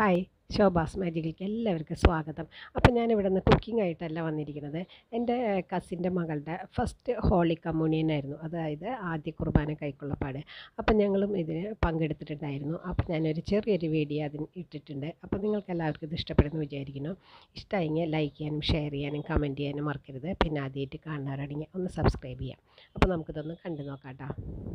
hi ശോഭാസ് മാജിക്കിലേക്ക് എല്ലാവർക്കും സ്വാഗതം അപ്പം ഞാൻ ഇവിടെ നിന്ന് കുക്കിംഗ് ആയിട്ടല്ല വന്നിരിക്കുന്നത് എൻ്റെ കസിൻ്റെ മകളുടെ ഫസ്റ്റ് ഹോളി കമ്മ്യൂണിയൻ ആയിരുന്നു അതായത് ആദ്യ കുർബാന കൈക്കൊള്ളപ്പാട് അപ്പം ഞങ്ങളും ഇതിന് പങ്കെടുത്തിട്ടുണ്ടായിരുന്നു അപ്പം ഞാനൊരു ചെറിയൊരു വീഡിയോ അതിന് ഇട്ടിട്ടുണ്ട് അപ്പം നിങ്ങൾക്ക് എല്ലാവർക്കും ഇത് ഇഷ്ടപ്പെടുന്നു വിചാരിക്കുന്നു ഇഷ്ടമായെങ്കിൽ ലൈക്ക് ചെയ്യാനും ഷെയർ ചെയ്യാനും കമൻറ്റ് ചെയ്യാനും മറക്കരുത് പിന്നെ ആദ്യമായിട്ട് കാണുന്നവരാണെങ്കിൽ ഒന്ന് സബ്സ്ക്രൈബ് ചെയ്യാം അപ്പോൾ നമുക്കിതൊന്ന് കണ്ടു നോക്കാം കേട്ടോ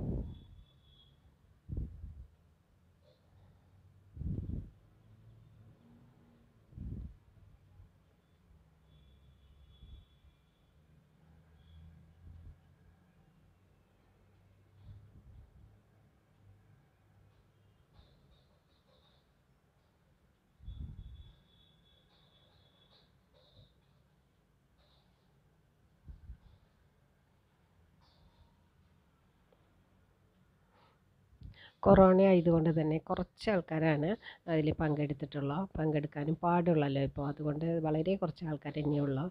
കൊറോണ ആയതുകൊണ്ട് തന്നെ കുറച്ച് ആൾക്കാരാണ് അതിൽ പങ്കെടുത്തിട്ടുള്ളൂ പങ്കെടുക്കാനും പാടുള്ളല്ലോ ഇപ്പോൾ അതുകൊണ്ട് വളരെ കുറച്ച് ആൾക്കാർ തന്നെയുള്ളൂ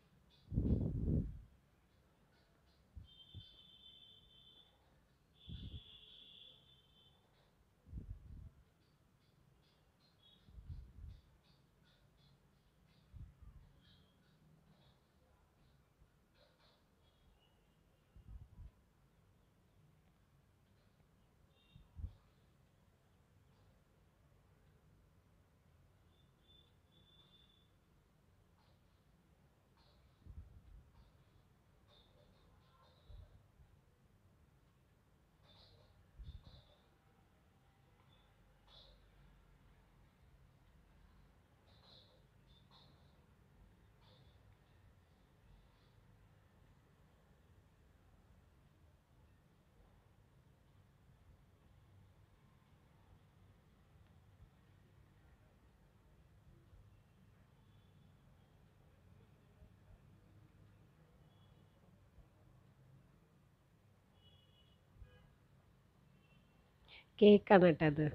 കേക്കാണ് കേട്ടോ അത്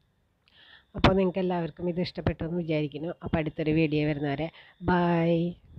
അപ്പോൾ നിങ്ങൾക്ക് എല്ലാവർക്കും ഇത് ഇഷ്ടപ്പെട്ടു എന്ന് വിചാരിക്കുന്നു അപ്പോൾ അടുത്തൊരു വീഡിയോ വരുന്നവരെ ബൈ